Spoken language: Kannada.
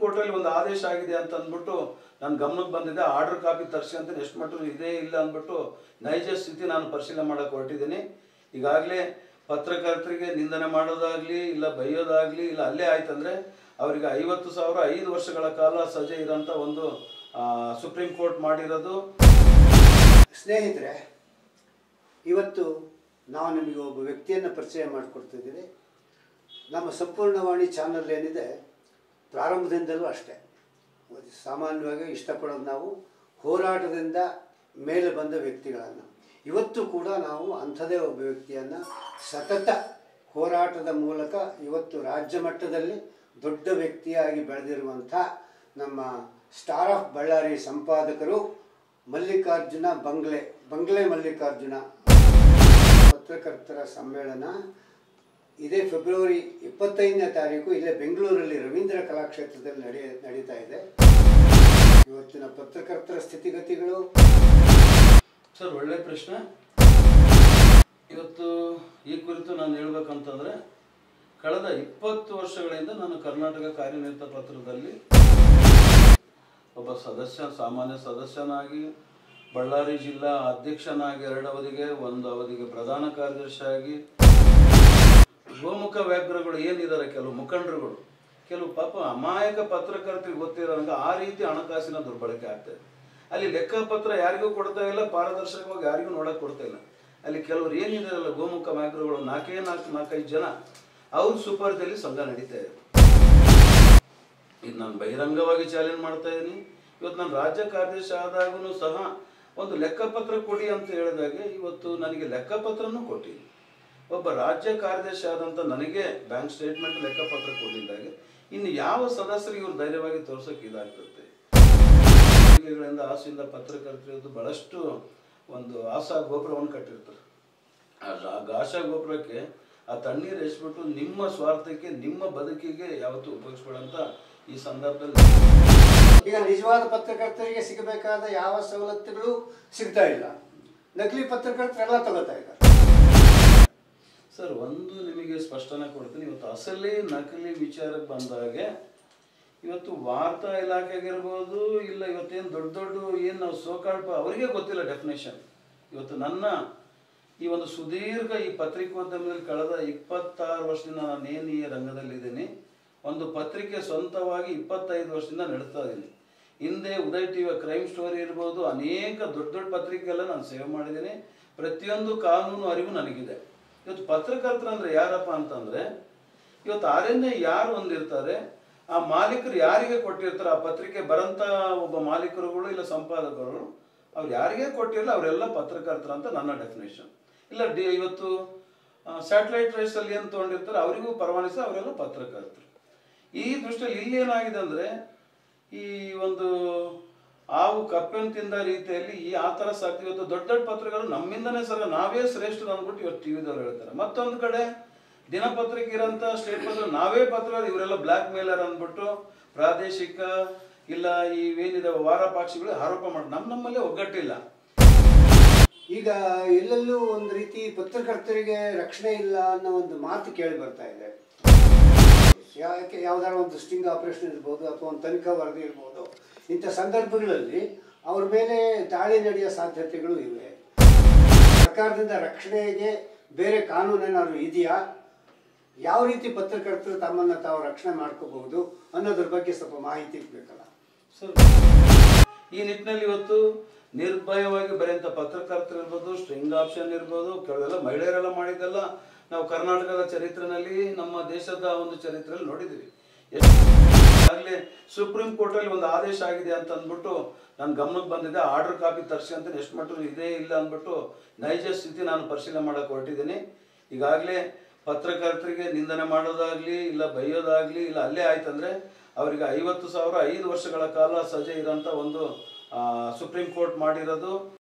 ಕೋರ್ಟಲ್ಲಿ ಒಂದು ಆದೇಶ ಆಗಿದೆ ಅಂತ ಅಂದ್ಬಿಟ್ಟು ನನ್ನ ಗಮನಕ್ಕೆ ಬಂದಿದೆ ಆರ್ಡರ್ ಕಾಪಿ ತರಿಸಿ ಅಂತ ಎಷ್ಟು ಮಟ್ಟ ಇದೇ ಇಲ್ಲ ಅಂದ್ಬಿಟ್ಟು ನೈಜ ಸ್ಥಿತಿ ನಾನು ಪರಿಶೀಲನೆ ಮಾಡಕ್ಕೆ ಹೊರಟಿದ್ದೀನಿ ಈಗಾಗಲೇ ಪತ್ರಕರ್ತರಿಗೆ ನಿಂದನೆ ಮಾಡೋದಾಗ್ಲಿ ಇಲ್ಲ ಬೈಯೋದಾಗ್ಲಿ ಇಲ್ಲ ಅಲ್ಲೇ ಆಯ್ತಂದ್ರೆ ಅವರಿಗೆ ಐವತ್ತು ಸಾವಿರ ಐದು ವರ್ಷಗಳ ಕಾಲ ಸಜೆ ಇರೋಂಥ ಒಂದು ಆ, ಸುಪ್ರೀಂ ಕೋರ್ಟ್ ಮಾಡಿರೋದು ಸ್ನೇಹಿತರೆ ಇವತ್ತು ನಾವು ನಿಮಗೆ ಒಬ್ಬ ವ್ಯಕ್ತಿಯನ್ನು ಪರಿಚಯ ಮಾಡಿಕೊಡ್ತಿದ್ದೀವಿ ನಮ್ಮ ಸಂಪೂರ್ಣವಾಣಿ ಚಾನಲ್ ಏನಿದೆ ಪ್ರಾರಂಭದಿಂದಲೂ ಅಷ್ಟೇ ಸಾಮಾನ್ಯವಾಗಿ ಇಷ್ಟಪಡೋದು ನಾವು ಹೋರಾಟದಿಂದ ಮೇಲೆ ಬಂದ ವ್ಯಕ್ತಿಗಳನ್ನು ಇವತ್ತು ಕೂಡ ನಾವು ಅಂಥದೇ ಒಬ್ಬ ವ್ಯಕ್ತಿಯನ್ನು ಸತತ ಹೋರಾಟದ ಮೂಲಕ ಇವತ್ತು ರಾಜ್ಯ ಮಟ್ಟದಲ್ಲಿ ದೊಡ್ಡ ವ್ಯಕ್ತಿಯಾಗಿ ಬೆಳೆದಿರುವಂಥ ನಮ್ಮ ಸ್ಟಾರ್ ಆಫ್ ಬಳ್ಳಾರಿ ಸಂಪಾದಕರು ಮಲ್ಲಿಕಾರ್ಜುನ ಬಂಗ್ಲೆ ಬಂಗ್ಲೆ ಮಲ್ಲಿಕಾರ್ಜುನ ಪತ್ರಕರ್ತರ ಸಮ್ಮೇಳನ ಇದೇ ಫೆಬ್ರವರಿ ಇಪ್ಪತ್ತೈದನೇ ತಾರೀಕು ಇಲ್ಲೇ ಬೆಂಗಳೂರಲ್ಲಿ ರವೀಂದ್ರ ಕಲಾಕ್ಷೇತ್ರದಲ್ಲಿ ನಡೆಯ ನಡೀತಾ ಇದೆ ಇವತ್ತಿನ ಪತ್ರಕರ್ತರ ಸ್ಥಿತಿಗತಿಗಳು ಸರ್ ಒಳ್ಳೆ ಪ್ರಶ್ನೆ ಇವತ್ತು ಈ ಕುರಿತು ನಾನು ಹೇಳ್ಬೇಕಂತಂದ್ರೆ ಕಳೆದ ಇಪ್ಪತ್ತು ವರ್ಷಗಳಿಂದ ನಾನು ಕರ್ನಾಟಕ ಕಾರ್ಯನಿರತ ಪತ್ರದಲ್ಲಿ ಒಬ್ಬ ಸದಸ್ಯ ಸಾಮಾನ್ಯ ಸದಸ್ಯನಾಗಿ ಬಳ್ಳಾರಿ ಜಿಲ್ಲಾ ಅಧ್ಯಕ್ಷನಾಗಿ ಎರಡು ಅವಧಿಗೆ ಒಂದು ಅವಧಿಗೆ ಪ್ರಧಾನ ಕಾರ್ಯದರ್ಶಿಯಾಗಿ ಗೋಮುಖ ವ್ಯಾಘ್ರಗಳು ಏನಿದ್ದಾರೆ ಕೆಲವು ಮುಖಂಡರುಗಳು ಕೆಲವು ಪಾಪ ಅಮಾಯಕ ಪತ್ರಕರ್ತರಿಗೆ ಗೊತ್ತಿರೋಂಗೆ ಆ ರೀತಿ ಹಣಕಾಸಿನ ದುರ್ಬಳಕೆ ಆಗ್ತದೆ ಅಲ್ಲಿ ಲೆಕ್ಕಪತ್ರ ಯಾರಿಗೂ ಕೊಡ್ತಾ ಇಲ್ಲ ಪಾರದರ್ಶಕವಾಗಿ ಯಾರಿಗೂ ನೋಡಕ್ ಕೊಡ್ತಾ ಇಲ್ಲ ಅಲ್ಲಿ ಕೆಲವರು ಏನಿದಾರಲ್ಲ ಗೋಮುಖ ವ್ಯಾಘ್ರಗಳು ನಾಲ್ಕೇ ನಾಲ್ಕು ನಾಲ್ಕೈದು ಜನ ಅವ್ರ ಸುಪರ್ದಲ್ಲಿ ಸಂಘ ನಡೀತಾ ಇದೆ ಇದು ನಾನು ಬಹಿರಂಗವಾಗಿ ಚಾಲೆಂಜ್ ಮಾಡ್ತಾ ಇದ್ದೀನಿ ಇವತ್ತು ನಾನು ರಾಜ್ಯ ಕಾರ್ಯದರ್ಶಿ ಆದಾಗೂ ಸಹ ಒಂದು ಲೆಕ್ಕಪತ್ರ ಕೊಡಿ ಅಂತ ಹೇಳಿದಾಗೆ ಇವತ್ತು ನನಗೆ ಲೆಕ್ಕಪತ್ರನೂ ಕೊಟ್ಟಿಲ್ಲ ಒಬ್ಬ ರಾಜ್ಯ ಕಾರ್ಯದರ್ಶಿ ಆದಂಥ ನನಗೆ ಬ್ಯಾಂಕ್ ಸ್ಟೇಟ್ಮೆಂಟ್ ಲೆಕ್ಕಪತ್ರ ಕೊಟ್ಟಿದ್ದಾಗೆ ಇನ್ನು ಯಾವ ಸದಸ್ಯರಿಗೆ ಇವ್ರು ಧೈರ್ಯವಾಗಿ ತೋರ್ಸೋಕೆ ಇದಾಗ್ತದೆ ಗಳಿಂದ ಆಸೆಯಿಂದ ಪತ್ರಕರ್ತರು ಬಹಳಷ್ಟು ಒಂದು ಆಸಾ ಗೋಪುರವನ್ನು ಕಟ್ಟಿರ್ತಾರೆ ಆ ರಾ- ಆಶಾ ಗೋಪುರಕ್ಕೆ ಆ ತಣ್ಣೀರು ಎಸ್ಬಿಟ್ಟು ನಿಮ್ಮ ಸ್ವಾರ್ಥಕ್ಕೆ ನಿಮ್ಮ ಬದುಕಿಗೆ ಯಾವತ್ತೂ ಉಪಯೋಗಿಸ್ಬೇಡಂತ ಈ ಸಂದರ್ಭದಲ್ಲಿ ಈಗ ನಿಜವಾದ ಪತ್ರಕರ್ತರಿಗೆ ಸಿಗಬೇಕಾದ ಯಾವ ಸವಲತ್ತುಗಳು ಸಿಗ್ತಾ ಇಲ್ಲ ನಕಲಿ ಪತ್ರಕರ್ತರೆಲ್ಲ ತಗೋತಾ ಇದ್ದಾರೆ ಸರ್ ಒಂದು ನಿಮಗೆ ಸ್ಪಷ್ಟನೆ ಕೊಡ್ತೀನಿ ಇವತ್ತು ಅಸಲಿ ನಕಲಿ ವಿಚಾರಕ್ಕೆ ಬಂದಾಗೆ ಇವತ್ತು ವಾರ್ತಾ ಇಲಾಖೆಗಿರ್ಬೋದು ಇಲ್ಲ ಇವತ್ತೇನು ದೊಡ್ಡ ದೊಡ್ಡ ಏನು ನಾವು ಸೋಕಾಳ್ಪ ಅವರಿಗೆ ಗೊತ್ತಿಲ್ಲ ಡೆಫಿನೇಷನ್ ಇವತ್ತು ನನ್ನ ಈ ಒಂದು ಸುದೀರ್ಘ ಈ ಪತ್ರಿಕೋದ್ಯಮದಲ್ಲಿ ಕಳೆದ ಇಪ್ಪತ್ತಾರು ವರ್ಷದಿಂದ ನಾನೇನು ಈ ರಂಗದಲ್ಲಿದ್ದೀನಿ ಒಂದು ಪತ್ರಿಕೆ ಸ್ವಂತವಾಗಿ ಇಪ್ಪತ್ತೈದು ವರ್ಷದಿಂದ ನಡೆಸ್ತಾ ಇದ್ದೀನಿ ಹಿಂದೆ ಉದಯ್ ಟಿವಿ ಕ್ರೈಮ್ ಸ್ಟೋರಿ ಇರ್ಬೋದು ಅನೇಕ ದೊಡ್ಡ ದೊಡ್ಡ ಪತ್ರಿಕೆಲ್ಲ ನಾನು ಸೇವೆ ಮಾಡಿದ್ದೀನಿ ಪ್ರತಿಯೊಂದು ಕಾನೂನು ಅರಿವು ನನಗಿದೆ ಇವತ್ತು ಪತ್ರಕರ್ತರು ಅಂದ್ರೆ ಯಾರಪ್ಪ ಅಂತಂದ್ರೆ ಇವತ್ತು ಆರ್ಎನ್ಎ ಯಾರು ಹೊಂದಿರ್ತಾರೆ ಆ ಮಾಲೀಕರು ಯಾರಿಗೆ ಕೊಟ್ಟಿರ್ತಾರೆ ಆ ಪತ್ರಿಕೆ ಬರಂತ ಒಬ್ಬ ಮಾಲೀಕರುಗಳು ಇಲ್ಲ ಸಂಪಾದಕರು ಅವ್ರು ಯಾರಿಗೆ ಕೊಟ್ಟಿರಲ್ಲ ಅವರೆಲ್ಲ ಪತ್ರಕರ್ತರು ಅಂತ ನನ್ನ ಡೆಫಿನೇಷನ್ ಇಲ್ಲ ಡಿ ಇವತ್ತು ಸ್ಯಾಟಲೈಟ್ ರೈಸ್ ಅಲ್ಲಿ ಏನು ತೊಗೊಂಡಿರ್ತಾರೆ ಅವರಿಗೂ ಪರವಾನಿಸಿ ಅವರೆಲ್ಲ ಪತ್ರಕರ್ತರು ಈ ದೃಷ್ಟಿಯಲ್ಲಿ ಇಲ್ಲಿ ಏನಾಗಿದೆ ಅಂದ್ರೆ ಈ ಒಂದು ಆವು ಕಪ್ಪೆನ್ ತಿಂದ ರೀತಿಯಲ್ಲಿ ಈ ಆ ಥರ ಸಾಕ್ತಿ ಇವತ್ತು ದೊಡ್ಡ ದೊಡ್ಡ ಪತ್ರಗಳು ನಮ್ಮಿಂದನೇ ಸರ್ ನಾವೇ ಶ್ರೇಷ್ಠರು ಅಂದ್ಬಿಟ್ಟು ಇವತ್ತು ಟಿವಿದವ್ರು ಹೇಳ್ತಾರೆ ಮತ್ತೊಂದು ಕಡೆ ದಿನಪತ್ರಿಕೆ ಇರೋಂಥ ಸ್ಟೇಟ್ ಪತ್ರ ನಾವೇ ಪತ್ರ ಇವರೆಲ್ಲ ಬ್ಲ್ಯಾಕ್ ಮೇಲರ್ ಅಂದ್ಬಿಟ್ಟು ಪ್ರಾದೇಶಿಕ ಇಲ್ಲ ಇವೇನಿದಾವೆ ವಾರ ಪಾಕ್ಷಿಗಳು ಆರೋಪ ಮಾಡಿ ನಮ್ಮ ನಮ್ಮಲ್ಲೇ ಒಗ್ಗಟ್ಟಿಲ್ಲ ಈಗ ಎಲ್ಲೆಲ್ಲೂ ಒಂದು ರೀತಿ ಪತ್ರಕರ್ತರಿಗೆ ರಕ್ಷಣೆ ಇಲ್ಲ ಅನ್ನೋ ಒಂದು ಮಾತು ಕೇಳಿ ಬರ್ತಾ ಇದೆ ಯಾಕೆ ಯಾವ್ದಾರ ಒಂದು ಸ್ಟಿಂಗ್ ಆಪರೇಷನ್ ಇರ್ಬೋದು ಅಥವಾ ಒಂದು ತನಿಖಾ ವರದಿ ಇರ್ಬೋದು ಇಂಥ ಸಂದರ್ಭಗಳಲ್ಲಿ ಅವ್ರ ಮೇಲೆ ದಾಳಿ ನಡೆಯೋ ಸಾಧ್ಯತೆಗಳು ಇವೆ ಸರ್ಕಾರದಿಂದ ರಕ್ಷಣೆಗೆ ಬೇರೆ ಕಾನೂನೇನಾದ್ರು ಇದೆಯಾ ಯಾವ ರೀತಿ ಪತ್ರಕರ್ತರು ತಮ್ಮನ್ನು ತಾವು ರಕ್ಷಣೆ ಮಾಡ್ಕೋಬಹುದು ಅನ್ನೋದ್ರ ಬಗ್ಗೆ ಸ್ವಲ್ಪ ಮಾಹಿತಿ ಬೇಕಲ್ಲ ಸರ್ ಈ ನಿಟ್ಟಿನಲ್ಲಿ ಇವತ್ತು ನಿರ್ಭಯವಾಗಿ ಬರೆಯಂತ ಪತ್ರಕರ್ತರು ಇರ್ಬೋದು ಸ್ಟ್ರಿಂಗ್ ಆಪ್ಷನ್ ಇರ್ಬೋದು ಕೆಲವೆಲ್ಲ ಮಹಿಳೆಯರೆಲ್ಲ ಮಾಡಿದ್ದೆಲ್ಲ ನಾವು ಕರ್ನಾಟಕದ ಚರಿತ್ರೆನಲ್ಲಿ ನಮ್ಮ ದೇಶದ ಒಂದು ಚರಿತ್ರೆಯಲ್ಲಿ ನೋಡಿದ್ದೀವಿ ಆಗಲೇ ಸುಪ್ರೀಂ ಕೋರ್ಟಲ್ಲಿ ಒಂದು ಆದೇಶ ಆಗಿದೆ ಅಂತ ಅಂದ್ಬಿಟ್ಟು ನನ್ನ ಗಮನಕ್ಕೆ ಬಂದಿದೆ ಆರ್ಡರ್ ಕಾಪಿ ತರಿಸಿ ಅಂತ ಎಷ್ಟು ಮಟ್ಟ ಇದೇ ಇಲ್ಲ ಅಂದ್ಬಿಟ್ಟು ನೈಜ ಸ್ಥಿತಿ ನಾನು ಪರಿಶೀಲನೆ ಮಾಡಕ್ಕೆ ಹೊರಟಿದ್ದೀನಿ ಈಗಾಗಲೇ ಪತ್ರಕರ್ತರಿಗೆ ನಿಂದನೆ ಮಾಡೋದಾಗ್ಲಿ ಇಲ್ಲ ಬೈಯೋದಾಗ್ಲಿ ಇಲ್ಲ ಅಲ್ಲೇ ಆಯ್ತಂದ್ರೆ ಅವರಿಗೆ ಐವತ್ತು ಸಾವಿರ ಐದು ವರ್ಷಗಳ ಕಾಲ ಸಜೆ ಇರೋಂಥ ಒಂದು ಆ, ಸುಪ್ರೀಂ ಕೋರ್ಟ್ ಮಾಡಿರೋದು